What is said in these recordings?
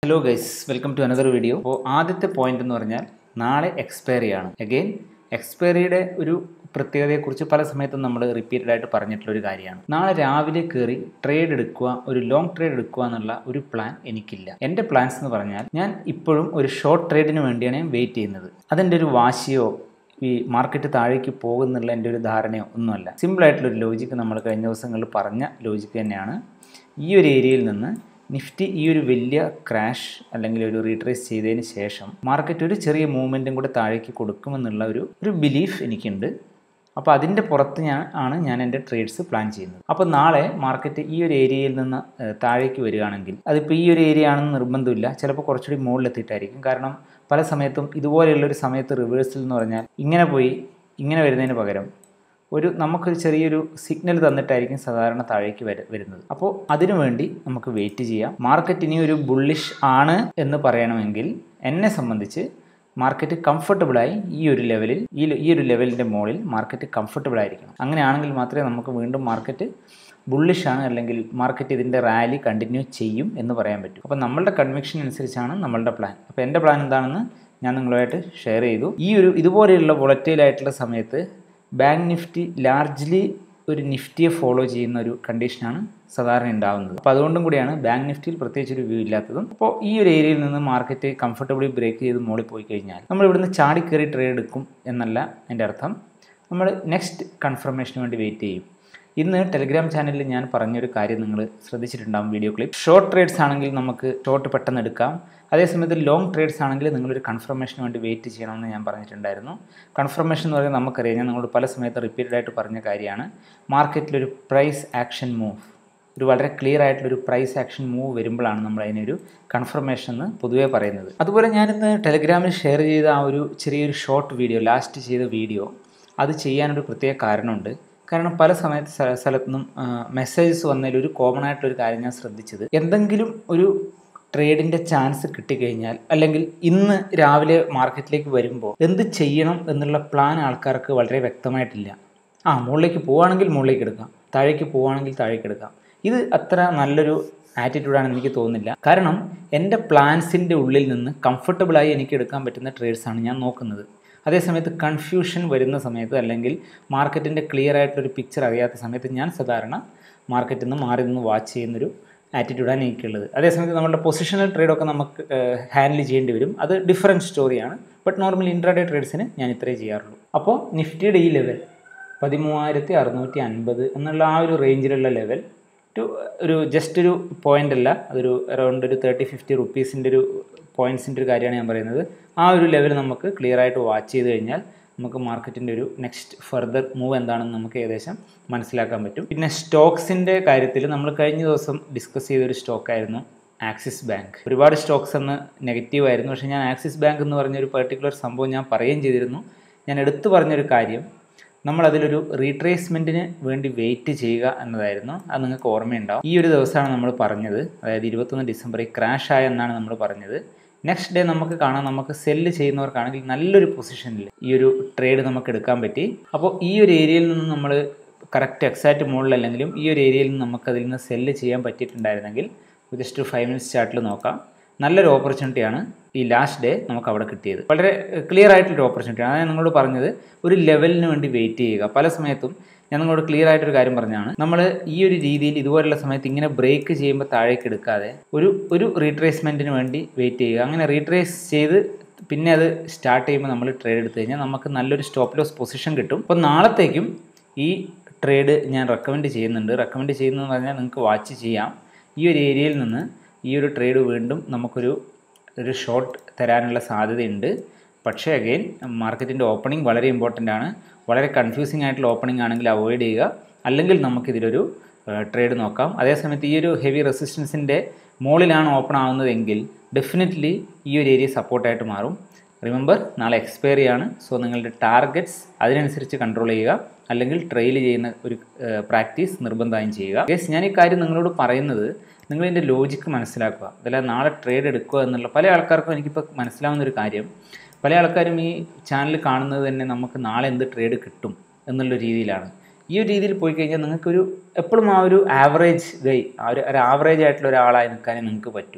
hello guys welcome to another video അപ്പോൾ ആദ്യത്തെ point എന്ന് പറഞ്ഞാൽ നാളെ എക്സ്പയറി ആണ് അഗെയിൻ എക്സ്പയറിയുടെ ഒരു പ്രത്യേകതയെക്കുറിച്ച് പല സമയത്തും നമ്മൾ റിപ്പീറ്റഡ് ആയിട്ട് പറഞ്ഞിട്ടുള്ള ഒരു കാര്യമാണ് നാളെ രാവിലെ കയറി ട്രേഡ് എടുക്കുക ഒരു ലോങ് ട്രേഡ് എടുക്കുക എന്നുള്ള ഒരു പ്ലാൻ എനിക്കില്ല എൻ്റെ പ്ലാൻസ് എന്ന് പറഞ്ഞാൽ ഞാൻ ഇപ്പോഴും ഒരു ഷോർട്ട് ട്രേഡിന് വേണ്ടിയാണ് ഞാൻ വെയിറ്റ് ചെയ്യുന്നത് അതെൻ്റെ ഒരു വാശിയോ ഈ മാർക്കറ്റ് താഴേക്ക് പോകുന്നുള്ള എൻ്റെ ഒരു ധാരണയോ ഒന്നുമല്ല സിമ്പിളായിട്ടുള്ളൊരു ലോജിക്ക് നമ്മൾ കഴിഞ്ഞ ദിവസങ്ങളിൽ പറഞ്ഞ ലോജിക്ക് തന്നെയാണ് ഈ ഒരു ഏരിയയിൽ നിന്ന് നിഫ്റ്റി ഈ ഒരു വലിയ ക്രാഷ് അല്ലെങ്കിൽ ഒരു റീട്രേസ് ചെയ്തതിന് ശേഷം മാർക്കറ്റ് ഒരു ചെറിയ മൂവ്മെൻറ്റും കൂടെ താഴേക്ക് കൊടുക്കുമെന്നുള്ള ഒരു ഒരു ബിലീഫ് എനിക്കുണ്ട് അപ്പോൾ അതിൻ്റെ പുറത്ത് ഞാൻ ആണ് ഞാൻ എൻ്റെ ട്രേഡ്സ് പ്ലാൻ ചെയ്യുന്നത് അപ്പോൾ നാളെ മാർക്കറ്റ് ഈ ഒരു ഏരിയയിൽ നിന്ന് ഏഹ്, താഴേക്ക് വരികയാണെങ്കിൽ അതിപ്പോൾ ഈ ഒരു ഏരിയ ആണെന്ന് നിർബന്ധമില്ല ചിലപ്പോൾ കുറച്ചുകൂടി മുകളിലെത്തിയിട്ടായിരിക്കും കാരണം പല സമയത്തും ഇതുപോലെയുള്ള ഒരു സമയത്ത് റിവേഴ്സൽ എന്ന് പറഞ്ഞാൽ ഇങ്ങനെ പോയി ഇങ്ങനെ വരുന്നതിന് പകരം ഒരു നമുക്കൊരു ചെറിയൊരു സിഗ്നൽ തന്നിട്ടായിരിക്കും സാധാരണ താഴേക്ക് വര വരുന്നത് അപ്പോൾ അതിനുവേണ്ടി നമുക്ക് വെയിറ്റ് ചെയ്യാം മാർക്കറ്റ് ഇനി ഒരു ബുള്ളിഷ് ആണ് എന്ന് പറയണമെങ്കിൽ എന്നെ സംബന്ധിച്ച് മാർക്കറ്റ് കംഫർട്ടബിളായി ഈ ഒരു ലെവലിൽ ഈ ലെ- ഈ ഒരു ലെവലിൻ്റെ മുകളിൽ മാർക്കറ്റ് കംഫർട്ടബിൾ ആയിരിക്കണം അങ്ങനെയാണെങ്കിൽ മാത്രമേ നമുക്ക് വീണ്ടും മാർക്കറ്റ് ബുള്ളിഷ് ആണ് അല്ലെങ്കിൽ മാർക്കറ്റ് ഇതിൻ്റെ റാലി കണ്ടിന്യൂ ചെയ്യും എന്ന് പറയാൻ പറ്റും അപ്പോൾ നമ്മളുടെ കൺവിക്ഷൻ അനുസരിച്ചാണ് നമ്മളുടെ പ്ലാൻ അപ്പോൾ എൻ്റെ പ്ലാൻ എന്താണെന്ന് ഞാൻ നിങ്ങളുമായിട്ട് ഷെയർ ചെയ്തു ഈ ഒരു ഇതുപോലെയുള്ള വൊളറ്റൈൽ ആയിട്ടുള്ള സമയത്ത് ബാങ്ക് നിഫ്റ്റി ലാർജ്ലി ഒരു നിഫ്റ്റിയെ ഫോളോ ചെയ്യുന്ന ഒരു കണ്ടീഷനാണ് സാധാരണ ഉണ്ടാകുന്നത് അപ്പോൾ അതുകൊണ്ടും കൂടിയാണ് ബാങ്ക് നിഫ്റ്റിയിൽ പ്രത്യേകിച്ച് ഒരു വ്യൂ ഇല്ലാത്തതും അപ്പോൾ ഈ ഒരു ഏരിയയിൽ നിന്ന് മാർക്കറ്റ് കംഫർട്ടബിളി ബ്രേക്ക് ചെയ്ത് മുകളിൽ പോയി കഴിഞ്ഞാൽ നമ്മൾ ഇവിടുന്ന് ചാടി കയറി ട്രേഡ് എടുക്കും എന്നല്ല എൻ്റെ അർത്ഥം നമ്മൾ നെക്സ്റ്റ് കൺഫർമേഷന് വേണ്ടി വെയിറ്റ് ചെയ്യും ഇന്ന് ടെലിഗ്രാം ചാനലിൽ ഞാൻ പറഞ്ഞൊരു കാര്യം നിങ്ങൾ ശ്രദ്ധിച്ചിട്ടുണ്ടാകും വീഡിയോ ക്ലിപ്പ് ഷോർട്ട് ട്രേഡ്സ് ആണെങ്കിൽ നമുക്ക് ഷോർട്ട് പെട്ടെന്ന് എടുക്കാം അതേസമയത്ത് ലോങ് ട്രേഡ്സ് ആണെങ്കിൽ നിങ്ങളൊരു കൺഫർമേഷന് വേണ്ടി വെയിറ്റ് ചെയ്യണമെന്ന് ഞാൻ പറഞ്ഞിട്ടുണ്ടായിരുന്നു കൺഫർമേഷൻ എന്ന് പറയുന്നത് നമുക്കറിയാം ഞാൻ നിങ്ങളോട് പല സമയത്ത് റിപ്പീറ്റഡ് ആയിട്ട് പറഞ്ഞ കാര്യമാണ് മാർക്കറ്റിലൊരു പ്രൈസ് ആക്ഷൻ മൂവ് ഒരു വളരെ ക്ലിയർ ആയിട്ടുള്ളൊരു പ്രൈസ് ആക്ഷൻ മൂവ് വരുമ്പോഴാണ് നമ്മൾ അതിനൊരു കൺഫർമേഷൻ എന്ന് പൊതുവേ പറയുന്നത് അതുപോലെ ഞാനിന്ന് ടെലിഗ്രാമിൽ ഷെയർ ചെയ്ത ആ ഒരു ചെറിയൊരു ഷോർട്ട് വീഡിയോ ലാസ്റ്റ് ചെയ്ത വീഡിയോ അത് ചെയ്യാനൊരു പ്രത്യേക കാരണമുണ്ട് കാരണം പല സമയത്ത് സ്ഥല സ്ഥലത്തുനിന്നും മെസ്സേജസ് വന്നതിൽ ഒരു കോമൺ ആയിട്ടൊരു കാര്യം ഞാൻ ശ്രദ്ധിച്ചത് എന്തെങ്കിലും ഒരു ട്രേഡിൻ്റെ ചാൻസ് കിട്ടിക്കഴിഞ്ഞാൽ അല്ലെങ്കിൽ ഇന്ന് രാവിലെ മാർക്കറ്റിലേക്ക് വരുമ്പോൾ എന്ത് ചെയ്യണം എന്നുള്ള പ്ലാൻ ആൾക്കാർക്ക് വളരെ വ്യക്തമായിട്ടില്ല ആ മുകളിലേക്ക് പോവുകയാണെങ്കിൽ മുകളിലേക്ക് എടുക്കാം താഴേക്ക് പോവുകയാണെങ്കിൽ താഴേക്ക് എടുക്കാം ഇത് അത്ര നല്ലൊരു ആറ്റിറ്റ്യൂഡാണെന്ന് എനിക്ക് തോന്നുന്നില്ല കാരണം എൻ്റെ പ്ലാൻസിൻ്റെ ഉള്ളിൽ നിന്ന് കംഫർട്ടബിളായി എനിക്ക് എടുക്കാൻ പറ്റുന്ന ട്രേഡ്സാണ് ഞാൻ നോക്കുന്നത് അതേസമയത്ത് കൺഫ്യൂഷൻ വരുന്ന സമയത്ത് അല്ലെങ്കിൽ മാർക്കറ്റിൻ്റെ ക്ലിയർ ആയിട്ടൊരു പിക്ചർ അറിയാത്ത സമയത്ത് ഞാൻ സാധാരണ മാർക്കറ്റിൽ നിന്ന് മാറി നിന്ന് വാച്ച് ചെയ്യുന്നൊരു ആറ്റിറ്റ്യൂഡാണ് എനിക്കുള്ളത് അതേസമയത്ത് നമ്മുടെ പൊസിഷണൽ ട്രേഡൊക്കെ നമുക്ക് ഹാൻഡിൽ ചെയ്യേണ്ടി വരും അത് ഡിഫറെൻറ്റ് സ്റ്റോറിയാണ് ബട്ട് നോർമൽ ഇൻട്രാഡേ ട്രേഡ്സിന് ഞാൻ ഇത്രേ ചെയ്യാറുള്ളൂ അപ്പോൾ നിഫ്റ്റിയുടെ ഈ ലെവൽ പതിമൂവായിരത്തി അറുന്നൂറ്റി അൻപത് എന്നുള്ള ആ ഒരു റേഞ്ചിലുള്ള ലെവൽ ടു ഒരു ജസ്റ്റ് ഒരു പോയിന്റ് അല്ല അതൊരു അറൗണ്ട് ഒരു തേർട്ടി ഫിഫ്റ്റി റുപ്പീസിൻ്റെ ഒരു പോയിൻറ്റ്സിൻ്റെ ഒരു കാര്യമാണ് ഞാൻ പറയുന്നത് ആ ഒരു ലെവൽ നമുക്ക് ക്ലിയർ ആയിട്ട് വാച്ച് ചെയ്ത് കഴിഞ്ഞാൽ നമുക്ക് മാർക്കറ്റിൻ്റെ ഒരു നെക്സ്റ്റ് ഫർദർ മൂവ് എന്താണെന്ന് നമുക്ക് ഏകദേശം മനസ്സിലാക്കാൻ പറ്റും പിന്നെ സ്റ്റോക്സിൻ്റെ കാര്യത്തിൽ നമ്മൾ കഴിഞ്ഞ ദിവസം ഡിസ്കസ് ചെയ്തൊരു സ്റ്റോക്കായിരുന്നു ആക്സിസ് ബാങ്ക് ഒരുപാട് സ്റ്റോക്സ് അന്ന് നെഗറ്റീവ് ആയിരുന്നു പക്ഷേ ഞാൻ ആക്സിസ് ബാങ്ക് എന്ന് പറഞ്ഞൊരു പെർട്ടിക്കുലർ സംഭവം ഞാൻ പറയുകയും ചെയ്തിരുന്നു ഞാൻ എടുത്തു പറഞ്ഞൊരു കാര്യം നമ്മൾ അതിലൊരു റീട്രേസ്മെൻറ്റിന് വേണ്ടി വെയിറ്റ് ചെയ്യുക എന്നതായിരുന്നു അത് നിങ്ങൾക്ക് ഓർമ്മയുണ്ടാവും ഈ ഒരു ദിവസമാണ് നമ്മൾ പറഞ്ഞത് അതായത് ഇരുപത്തൊന്ന് ഡിസംബറിൽ ക്രാഷ് ആയ എന്നാണ് നമ്മൾ പറഞ്ഞത് നെക്സ്റ്റ് ഡേ നമുക്ക് കാണാം നമുക്ക് സെല്ല് ചെയ്യുന്നവർക്കാണെങ്കിൽ നല്ലൊരു പൊസിഷനിൽ ഈ ഒരു ട്രേഡ് നമുക്ക് എടുക്കാൻ പറ്റി അപ്പോൾ ഈ ഒരു ഏരിയയിൽ നിന്ന് നമ്മൾ കറക്റ്റ് എക്സാക്റ്റ് മുകളിലല്ലെങ്കിലും ഈ ഒരു ഏരിയയിൽ നിന്ന് നമുക്ക് അതിൽ നിന്ന് സെല്ല് ചെയ്യാൻ പറ്റിയിട്ടുണ്ടായിരുന്നെങ്കിൽ ജസ്റ്റ് ഒരു ഫൈവ് മിനിറ്റ്സ് ചാർട്ടിൽ നോക്കാം നല്ലൊരു ഓപ്പർച്യൂണിറ്റിയാണ് ഈ ലാസ്റ്റ് ഡേ നമുക്ക് അവിടെ കിട്ടിയത് വളരെ ക്ലിയർ ആയിട്ടുള്ളൊരു ഓപ്പർച്യൂണിറ്റിയാണ് അതാണ് ഞാൻ നിങ്ങളോട് പറഞ്ഞത് ഒരു ലെവലിന് വേണ്ടി വെയിറ്റ് ചെയ്യുക പല സമയത്തും ഞാൻ നിങ്ങളോട് ക്ലിയർ ആയിട്ടൊരു കാര്യം പറഞ്ഞാണ് നമ്മൾ ഈ ഒരു രീതിയിൽ ഇതുപോലുള്ള സമയത്ത് ഇങ്ങനെ ബ്രേക്ക് ചെയ്യുമ്പോൾ താഴേക്ക് എടുക്കാതെ ഒരു ഒരു റീട്രേസ്മെൻറ്റിന് വേണ്ടി വെയിറ്റ് ചെയ്യുക അങ്ങനെ റീട്രേസ് ചെയ്ത് പിന്നെ അത് സ്റ്റാർട്ട് ചെയ്യുമ്പോൾ നമ്മൾ ട്രേഡ് എടുത്തു കഴിഞ്ഞാൽ നമുക്ക് നല്ലൊരു സ്റ്റോപ്പ് ലോസ് പൊസിഷൻ കിട്ടും അപ്പോൾ നാളത്തേക്കും ഈ ട്രേഡ് ഞാൻ റെക്കമെൻഡ് ചെയ്യുന്നുണ്ട് റെക്കമെൻഡ് ചെയ്യുന്നതെന്ന് പറഞ്ഞാൽ നിങ്ങൾക്ക് വാച്ച് ചെയ്യാം ഈ ഒരു ഏരിയയിൽ നിന്ന് ഈ ഒരു ട്രേഡ് വീണ്ടും നമുക്കൊരു ഒരു ഷോർട്ട് തരാനുള്ള സാധ്യതയുണ്ട് പക്ഷേ അഗെയിൻ മാർക്കറ്റിൻ്റെ ഓപ്പണിംഗ് വളരെ ഇമ്പോർട്ടൻ്റ് ആണ് വളരെ കൺഫ്യൂസിങ് ആയിട്ടുള്ള ഓപ്പണിംഗ് ആണെങ്കിൽ അവോയ്ഡ് ചെയ്യുക അല്ലെങ്കിൽ നമുക്കിതിലൊരു ട്രേഡ് നോക്കാം അതേസമയത്ത് ഈ ഒരു ഹെവി റെസിസ്റ്റൻസിൻ്റെ മുകളിലാണ് ഓപ്പൺ ആവുന്നതെങ്കിൽ ഡെഫിനറ്റ്ലി ഈ ഒരു ഏരിയ സപ്പോർട്ടായിട്ട് മാറും റിമെമ്പർ നാളെ എക്സ്പയറി ആണ് സോ നിങ്ങളുടെ ടാർഗറ്റ്സ് അതിനനുസരിച്ച് കൺട്രോൾ ചെയ്യുക അല്ലെങ്കിൽ ട്രെയിൽ ചെയ്യുന്ന ഒരു പ്രാക്ടീസ് നിർബന്ധമായും ചെയ്യുക യെസ് ഞാൻ ഈ കാര്യം നിങ്ങളോട് പറയുന്നത് നിങ്ങളിതിൻ്റെ ലോജിക്ക് മനസ്സിലാക്കുക അതല്ല നാളെ ട്രേഡ് എടുക്കുക എന്നുള്ള പല ആൾക്കാർക്കും എനിക്കിപ്പോൾ മനസ്സിലാവുന്ന ഒരു കാര്യം പല ആൾക്കാരും ഈ ചാനൽ കാണുന്നത് തന്നെ നമുക്ക് നാളെ എന്ത് ട്രേഡ് കിട്ടും എന്നുള്ള രീതിയിലാണ് ഈ ഒരു രീതിയിൽ പോയി കഴിഞ്ഞാൽ നിങ്ങൾക്കൊരു എപ്പോഴും ആ ഒരു ആവറേജ് ഗൈ ആ ഒരു ഒരു ആവറേജ് ആയിട്ടുള്ള ഒരാളായി നിൽക്കാനേ നിങ്ങൾക്ക് പറ്റൂ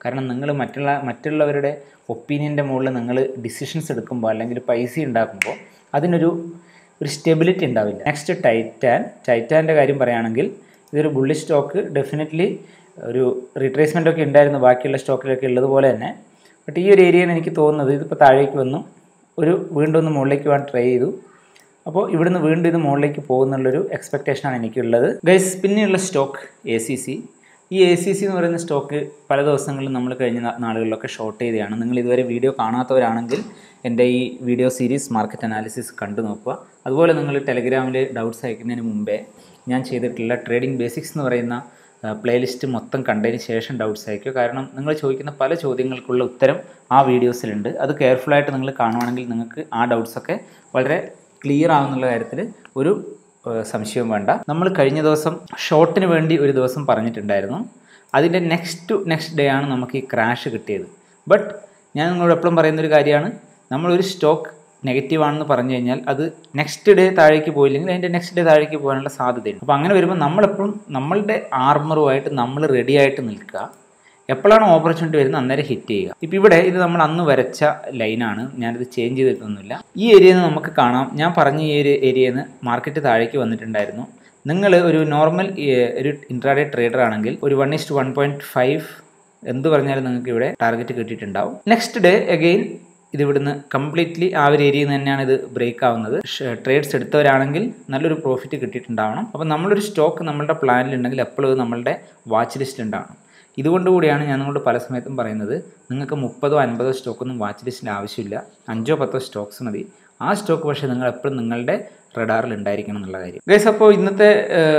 കാരണം നിങ്ങൾ മറ്റുള്ള മറ്റുള്ളവരുടെ ഒപ്പീനിയൻ്റെ മുകളിൽ നിങ്ങൾ ഡിസിഷൻസ് എടുക്കുമ്പോൾ അല്ലെങ്കിൽ പൈസ ഉണ്ടാക്കുമ്പോൾ അതിനൊരു ഒരു സ്റ്റെബിലിറ്റി ഉണ്ടാവില്ല നെക്സ്റ്റ് ടൈറ്റാൻ ടൈറ്റാൻ്റെ കാര്യം പറയുകയാണെങ്കിൽ ഇതൊരു ബുള്ളി സ്റ്റോക്ക് ഡെഫിനറ്റ്ലി ഒരു റിട്രേസ്മെൻ്റ് ഒക്കെ ഉണ്ടായിരുന്നു ബാക്കിയുള്ള സ്റ്റോക്കിലൊക്കെ ഉള്ളതുപോലെ തന്നെ ബട്ട് ഈ ഒരു ഏരിയയിൽ എനിക്ക് തോന്നുന്നത് ഇതിപ്പോൾ താഴേക്ക് വന്നു ഒരു വീണ്ടും ഒന്ന് മുകളിലേക്ക് പോകാൻ ട്രൈ ചെയ്തു അപ്പോൾ ഇവിടുന്ന് വീണ്ടും ഇത് മുകളിലേക്ക് പോകുന്നുള്ളൊരു എക്സ്പെക്റ്റേഷനാണ് എനിക്കുള്ളത് ഗൈസ് പിന്നെയുള്ള സ്റ്റോക്ക് എ സി സി ഈ എ സി സി എന്ന് പറയുന്ന സ്റ്റോക്ക് പല ദിവസങ്ങളിലും നമ്മൾ കഴിഞ്ഞ നാ- നാളുകളിലൊക്കെ ഷോർട്ട് ചെയ്തതാണ് നിങ്ങൾ ഇതുവരെ വീഡിയോ കാണാത്തവരാണെങ്കിൽ എൻ്റെ ഈ വീഡിയോ സീരീസ് മാർക്കറ്റ് അനാലിസിസ് കണ്ടു നോക്കുക അതുപോലെ നിങ്ങൾ ടെലഗ്രാമിൽ ഡൗട്ട്സ് അയക്കുന്നതിന് മുമ്പേ ഞാൻ ചെയ്തിട്ടുള്ള ട്രേഡിംഗ് ബേസിക്സ് എന്ന് പറയുന്ന പ്ലേലിസ്റ്റ് മൊത്തം കണ്ടതിന് ശേഷം ഡൗട്ട്സ് അയക്കുക കാരണം നിങ്ങൾ ചോദിക്കുന്ന പല ചോദ്യങ്ങൾക്കുള്ള ഉത്തരം ആ വീഡിയോസിലുണ്ട് അത് കെയർഫുള്ളായിട്ട് നിങ്ങൾ കാണുവാണെങ്കിൽ നിങ്ങൾക്ക് ആ ഡൗട്ട്സൊക്കെ വളരെ ക്ലിയർ ആവുന്നുള്ള കാര്യത്തിൽ ഒരു ഏഹ്, സംശയവും വേണ്ട നമ്മൾ കഴിഞ്ഞ ദിവസം ഷോർട്ടിന് വേണ്ടി ഒരു ദിവസം പറഞ്ഞിട്ടുണ്ടായിരുന്നു അതിൻ്റെ നെക്സ്റ്റ് ടു നെക്സ്റ്റ് ഡേ ആണ് നമുക്ക് ഈ ക്രാഷ് കിട്ടിയത് ബട്ട് ഞാൻ നിങ്ങളോട് എപ്പോഴും പറയുന്നൊരു കാര്യമാണ് നമ്മളൊരു സ്റ്റോക്ക് നെഗറ്റീവ് ആണെന്ന് പറഞ്ഞു കഴിഞ്ഞാൽ അത് നെക്സ്റ്റ് ഡേ താഴേക്ക് പോയില്ലെങ്കിൽ അതിൻ്റെ നെക്സ്റ്റ് ഡേ താഴേക്ക് പോകാനുള്ള സാധ്യതയുണ്ട് അപ്പോൾ അങ്ങനെ വരുമ്പോൾ നമ്മളെപ്പോഴും നമ്മളുടെ ആർമറുമായിട്ട് നമ്മൾ റെഡി ആയിട്ട് നിൽക്കുക എപ്പോഴാണ് ഓപ്പർച്യൂണിറ്റി വരുന്നത് അന്നേരം ഹിറ്റ് ചെയ്യുക ഇപ്പോൾ ഇവിടെ ഇത് നമ്മൾ അന്ന് വരച്ച ലൈനാണ് ഞാനിത് ചേഞ്ച് ചെയ്തിട്ടൊന്നുമില്ല ഈ ഏരിയയിൽ നിന്ന് നമുക്ക് കാണാം ഞാൻ പറഞ്ഞ ഈ ഒരു ഏരിയയിൽ നിന്ന് മാർക്കറ്റ് താഴേക്ക് വന്നിട്ടുണ്ടായിരുന്നു നിങ്ങൾ ഒരു നോർമൽ ഒരു ഇൻട്രാഡേ ട്രേഡർ ആണെങ്കിൽ ഒരു one is to one point five എന്ത് പറഞ്ഞാലും നിങ്ങൾക്ക് ഇവിടെ ടാർഗറ്റ് കിട്ടിയിട്ടുണ്ടാവും നെക്സ്റ്റ് ഡേ അഗെയിൻ ഇത് ഇവിടുന്ന് കംപ്ലീറ്റ്ലി ആ ഒരു ഏരിയയിൽ നിന്ന് തന്നെയാണ് ഇത് ബ്രേക്ക് ആവുന്നത് ട്രേഡ്സ് എടുത്തവരാണെങ്കിൽ നല്ലൊരു പ്രോഫിറ്റ് കിട്ടിയിട്ടുണ്ടാവണം അപ്പോൾ നമ്മളൊരു സ്റ്റോക്ക് നമ്മളുടെ പ്ലാനിലുണ്ടെങ്കിൽ എപ്പോഴും ഇത് നമ്മളുടെ വാച്ച് ലിസ്റ്റിൽ ഉണ്ടാവണം ഇതുകൊണ്ട് കൂടിയാണ് ഞാൻ നിങ്ങളോട് പല സമയത്തും പറയുന്നത് നിങ്ങൾക്ക് മുപ്പതോ അൻപതോ സ്റ്റോക്കൊന്നും വാച്ച് ലിസ്റ്റിൽ ആവശ്യമില്ല അഞ്ചോ പത്തോ സ്റ്റോക്സ് മതി ആ സ്റ്റോക്ക് പക്ഷേ നിങ്ങൾ എപ്പോഴും നിങ്ങളുടെ റഡാറിൽ ഉണ്ടായിരിക്കണം എന്നുള്ള കാര്യം ഗൈസ് അപ്പോൾ ഇന്നത്തെ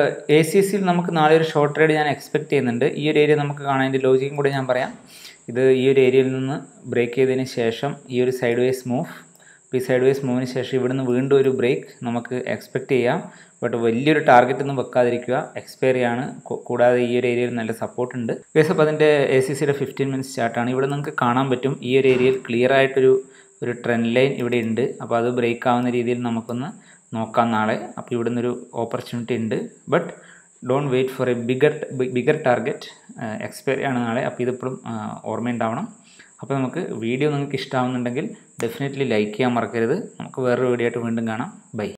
എ സി സിയിൽ നമുക്ക് നാളെ ഒരു ഷോർട്ട് ട്രേഡ് ഞാൻ എക്സ്പെക്ട് ചെയ്യുന്നുണ്ട് ഈ ഒരു ഏരിയ നമുക്ക് കാണാൻ ലോജിക്കും കൂടി ഞാൻ പറയാം ഇത് ഈ ഒരു ഏരിയയിൽ നിന്ന് ബ്രേക്ക് ചെയ്തതിന് ശേഷം ഈ ഒരു സൈഡ് വേസ് മൂവ് ഈ സൈഡ് വേസ് മൂവിന് ശേഷം ഇവിടുന്ന് വീണ്ടും ഒരു ബ്രേക്ക് നമുക്ക് എക്സ്പെക്ട് ചെയ്യാം ബട്ട് വലിയൊരു ടാർഗറ്റ് ഒന്നും വെക്കാതിരിക്കുക എക്സ്പയറി ആണ് കൂ- കൂടാതെ ഈ ഒരു ഏരിയയിൽ നല്ല സപ്പോർട്ട് ഉണ്ട് കേസ് അപ്പോൾ അതിൻ്റെ എ സി സിയുടെ ഫിഫ്റ്റീൻ മിനിറ്റ്സ് ചാർട്ടാണ് ഇവിടെ നിങ്ങൾക്ക് കാണാൻ പറ്റും ഈ ഒരു ഏരിയയിൽ ക്ലിയർ ആയിട്ടൊരു ഒരു ട്രെൻഡ് ലൈൻ ഇവിടെ ഉണ്ട് അപ്പോൾ അത് ബ്രേക്ക് ആവുന്ന രീതിയിൽ നമുക്കൊന്ന് നോക്കാം നാളെ അപ്പോൾ ഇവിടെ നിന്നൊരു ഓപ്പർച്യൂണിറ്റി ഉണ്ട് but don't wait for a bigger bigger target expiry ആണ് നാളെ അപ്പോൾ ഇതിപ്പോഴും ഓർമ്മയുണ്ടാവണം അപ്പോൾ നമുക്ക് വീഡിയോ നിങ്ങൾക്ക് ഇഷ്ടമാവുന്നുണ്ടെങ്കിൽ ഡെഫിനറ്റ്ലി ലൈക്ക് ചെയ്യാൻ മറക്കരുത് നമുക്ക് വേറൊരു വീഡിയോ ആയിട്ട് വീണ്ടും കാണാം ബൈ